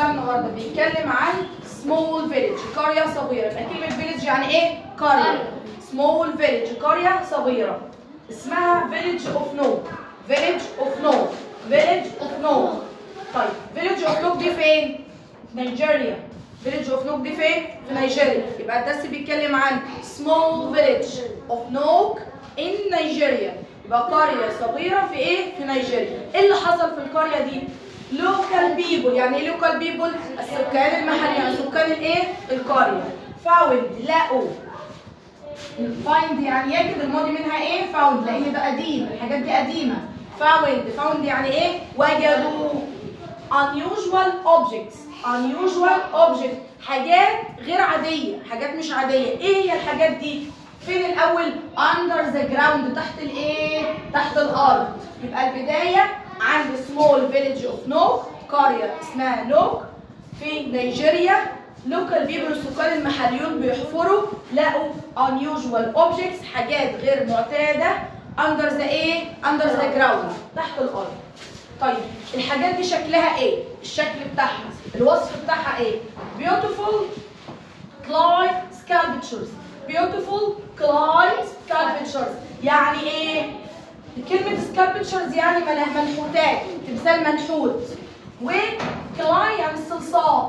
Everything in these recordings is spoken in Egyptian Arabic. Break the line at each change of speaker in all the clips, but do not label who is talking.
بتاع النهارده بيتكلم عن سمول فيليج قريه صغيره يبقى كلمه فيليج يعني ايه قريه سمول فيليج قريه صغيره اسمها فيليج اوف نو فيليج اوف نو فيليج اوف نو طيب فيليج اوف نوك دي فين نيجيريا فيليج اوف نوك دي فين في نيجيريا يبقى الدرس بيتكلم عن سمول فيليج اوف نوك ان نيجيريا يبقى قريه صغيره في ايه في نيجيريا ايه اللي حصل في القريه دي لوكال بيبول يعني ايه لوكال بيبول السكان المحلي يعني سكان الايه القريه فاوند لقوا فايند يعني يجد الماضي منها ايه فاوند لان ده قديم الحاجات دي قديمه فاوند فاوند يعني ايه وجدوا unusual objects unusual objects حاجات غير عاديه حاجات مش عاديه ايه هي الحاجات دي فين الاول under the ground تحت الايه تحت الارض يبقى البدايه عند small village of نوك قريه اسمها نوك في نيجيريا لوكال بيبل السكان المحليون بيحفروا لقوا unusual objects حاجات غير معتاده under the ايه under the ground تحت الارض طيب الحاجات دي شكلها ايه الشكل بتاعها الوصف بتاعها ايه beautiful clay sculptures beautiful clay sculptures يعني ايه كلمة sculptures يعني من- منحوتات تمثال منحوت وكلاي يعني الصلصال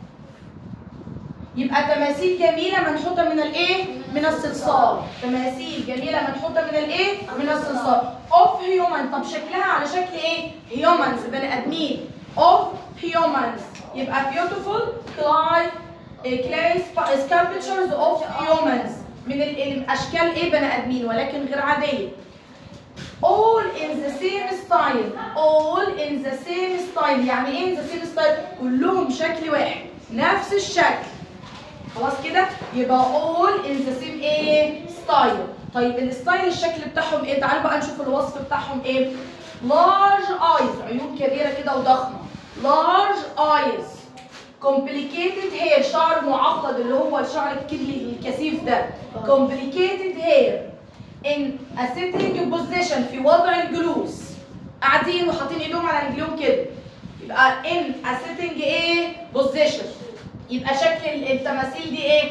يبقى تماثيل جميلة منحوتة من الايه؟ من الصلصال تماثيل جميلة منحوتة من الايه؟ من الصلصال of human طب شكلها على شكل ايه؟ humans بني ادمين of humans يبقى beautiful clay clay sculptures of humans من ال- الاشكال ايه بني ادمين ولكن غير عادية all in the same style all in the same style يعني ايه in the same style كلهم شكل واحد نفس الشكل خلاص كده يبقى all in the same ايه style طيب الستايل الشكل بتاعهم ايه تعالوا بقى نشوف الوصف بتاعهم ايه large eyes عيون كبيره كده وضخمه large eyes complicated hair شعر معقد اللي هو الشعر الكلي الكثيف ده complicated hair in a sitting position في وضع الجلوس قاعدين وحاطين ايدهم على رجليهم كده يبقى in a sitting ايه position يبقى شكل ال- التماثيل دي ايه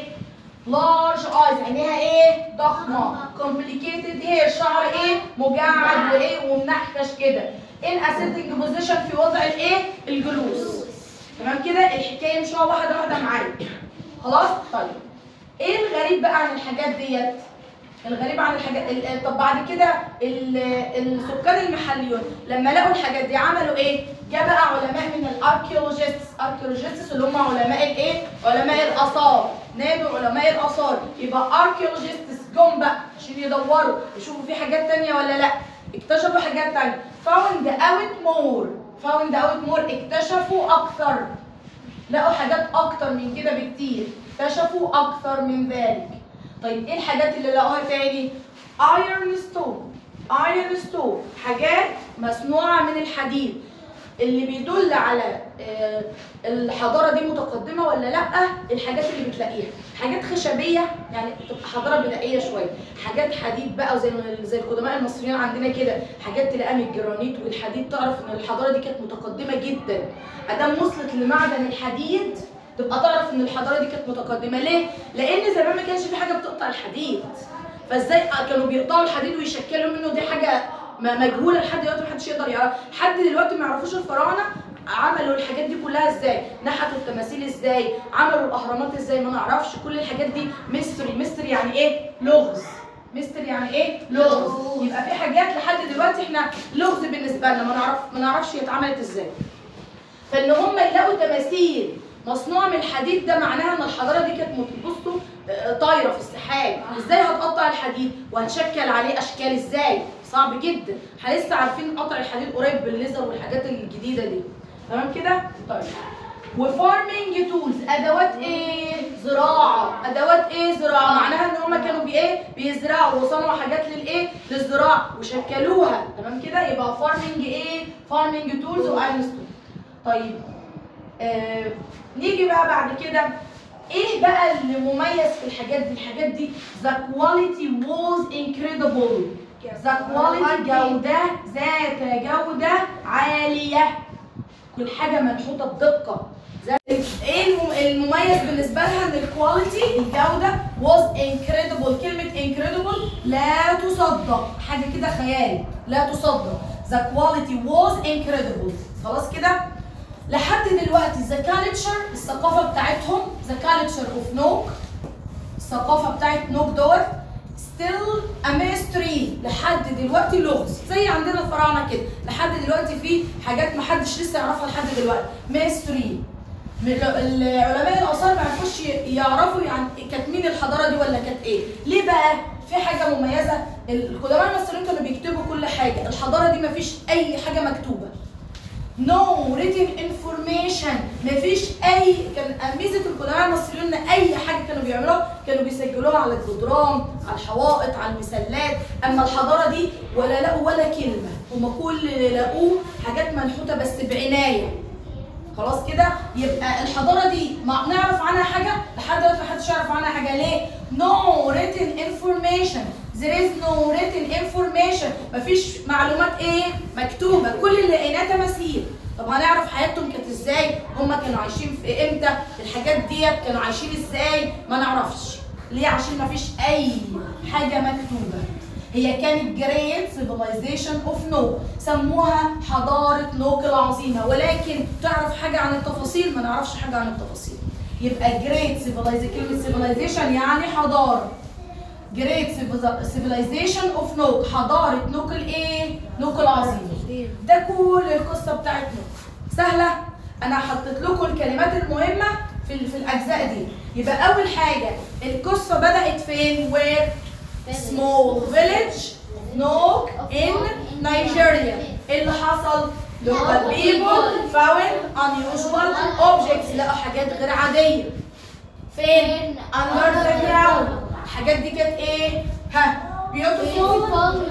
large eyes عينيها ايه ضخمه complicated hair شعر ايه مجعد وايه ومنحكش كده in a sitting position في وضع الايه الجلوس تمام كده الحكايه مش واحده واحده معايا خلاص طيب ايه الغريب بقى عن الحاجات ديت الغريب عن الحاجات ال- ال- طب بعد كده ال- السكان المحليون لما لقوا الحاجات دي عملوا ايه؟ جاء بقى علماء من الاركيولوجيستس اركيولوجيستس اللي هم علماء الايه؟ علماء الاثار نادوا علماء الاثار يبقى اركيولوجيستس جم بقى عشان يدوروا يشوفوا في حاجات تانية ولا لا اكتشفوا حاجات تانية فاوند اوت مور فاوند اوت مور اكتشفوا اكثر لقوا حاجات اكتر من كده بكتير اكتشفوا اكتر من ذلك طيب ايه الحاجات اللي لقوها تاني ايرون ستون ايرون ستون حاجات مصنوعه من الحديد اللي بيدل على آه، الحضاره دي متقدمه ولا لا الحاجات اللي بتلاقيها حاجات خشبيه يعني بتبقى حضاره بدائيه شويه حاجات حديد بقى زي زي القدماء المصريين عندنا كده حاجات تلاقيها من الجرانيت والحديد تعرف ان الحضاره دي كانت متقدمه جدا ادام وصلت لمعدن الحديد تبقى تعرف ان الحضاره دي كانت متقدمه ليه لان زمان ما كانش في حاجه بتقطع الحديد فازاي كانوا بيقطعوا الحديد ويشكلوا منه دي حاجه م- مجهوله لحد دلوقتي محدش يقدر يعرفها لحد دلوقتي ما يعرفوش الفراعنه عملوا الحاجات دي كلها ازاي نحتوا التماثيل ازاي عملوا الاهرامات ازاي ما نعرفش كل الحاجات دي ميستري ميستري يعني ايه لغز ميستري يعني ايه لغز يبقى في حاجات لحد دلوقتي احنا لغز بالنسبه لنا ما نعرف ما نعرفش هي اتعملت ازاي فان هم يلاقوا تماثيل مصنوعه من الحديد ده معناها ان الحضاره دي كانت مت- بصوا آه، طايره في السحاب ازاي هتقطع الحديد وهتشكل عليه اشكال ازاي صعب جدا احنا لسه عارفين قطع الحديد قريب بالليزر والحاجات الجديده دي تمام كده طيب وفارمنج تولز ادوات ايه زراعه ادوات ايه زراعه معناها ان هم كانوا بايه بيزرعوا وصنعوا حاجات للايه للزراعه وشكلوها تمام كده يبقى فارمنج ايه فارمنج تولز وايرنستون طيب آه نيجي بقى بعد كده ايه بقى اللي مميز في الحاجات دي الحاجات دي the quality was incredible the quality جودة ذات جودة عالية كل حاجة منحوتة بدقة ايه الم- المميز بالنسبه لها ان الكواليتي الجوده was incredible كلمه incredible لا تصدق حاجه كده خيال لا تصدق the quality was incredible خلاص كده لحد دلوقتي the culture الثقافه بتاعتهم the culture of نوك الثقافه بتاعت نوك دوت still a mystery لحد دلوقتي لغز زي عندنا الفراعنه كده لحد دلوقتي في حاجات محدش لسه يعرفها لحد دلوقتي mystery م- العلماء الاثار ما يعرفوش ي- يعرفوا يعني كانت مين الحضاره دي ولا كانت ايه ليه بقى في حاجه مميزه القدماء المصريين كانوا بيكتبوا كل حاجه الحضاره دي ما فيش اي حاجه مكتوبه no written information مفيش اي كان ميزه القدماء المصريين ان اي حاجه كانوا بيعملوها كانوا بيسجلوها على الجدران على الحوائط على المسلات اما الحضاره دي ولا لقوا ولا كلمه هما كل اللي لقوه حاجات منحوته بس بعنايه خلاص كده يبقى الحضاره دي ما نعرف عنها حاجه لحد دلوقتي ما حدش يعرف عنها حاجه ليه no written information there is no written information مفيش معلومات ايه مكتوبه كل اللي لقيناه تماثيل طب هنعرف حياتهم كانت ازاي هم كانوا عايشين في امتى الحاجات ديت كانوا عايشين ازاي ما نعرفش ليه عشان مفيش اي حاجه مكتوبه هي كانت جريت سيفيلايزيشن اوف نو سموها حضاره نوك العظيمه ولكن تعرف حاجه عن التفاصيل ما نعرفش حاجه عن التفاصيل يبقى جريت سيفيلايزيشن كلمه سيفيلايزيشن يعني حضاره جريت سيفيلايزيشن اوف نوك حضاره نوك الايه نوك العظيمه ده كل القصه بتاعت نوك سهله انا حطيت لكم الكلمات المهمه في ال- في الاجزاء دي يبقى اول حاجه القصه بدات فين وير small village Nok in Nigeria إيه اللي حصل local people found unusual objects لقوا حاجات غير عادية فين under the ground الحاجات دي كانت ايه ها beautiful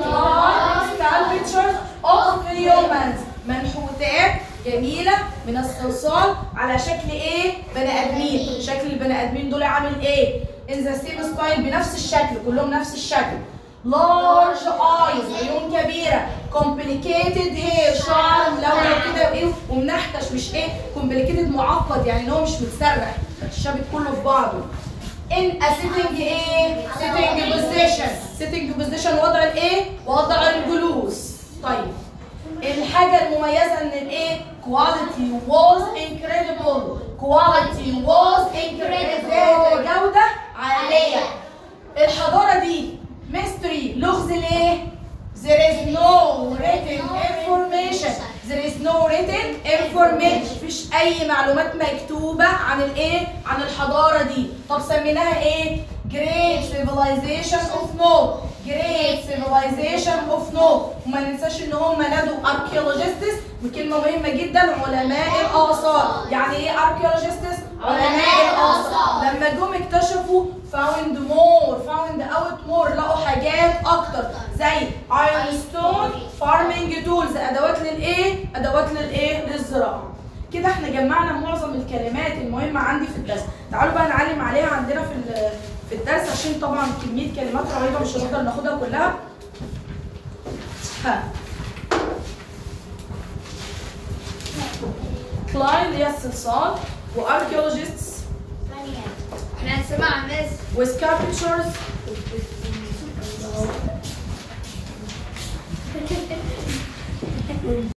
sculptures of humans منحوتات جميلة من الصلصال على شكل ايه بني ادمين شكل البني ادمين دول عامل ايه in the same style بنفس الشكل كلهم نفس الشكل large eyes عيون كبيرة complicated hair شعر ملون كده وايه ومنحكش مش ايه complicated معقد يعني ان هو مش متسرح الشابك كله في بعضه in a sitting ايه sitting position sitting position وضع الايه وضع الجلوس طيب الحاجة المميزة ان الايه quality was incredible quality was incredible ذات جودة عالية الحضارة دي mystery لغز ليه there is no written information there is no written information مفيش اي معلومات مكتوبة عن الايه عن الحضارة دي طب سميناها ايه great civilization of no great civilization of no وما ننساش ان هم نادوا archaeologists وكلمة مهمة جدا علماء الآثار يعني ايه archaeologists علماء الآثار لما جم اكتشفوا found more found out more لقوا حاجات اكتر زي iron stone farming tools ادوات للايه ادوات للايه للزراعه كده احنا جمعنا معظم الكلمات المهمه عندي في الدرس تعالوا بقى نعلم عليها عندنا في ال- في الدرس عشان طبعا كميه كلمات رهيبه مش هنقدر ناخدها كلها ها كلاين اللي هي الصلصال واركيولوجيستس
احنا هنسمعها مس
وسكاربتشرز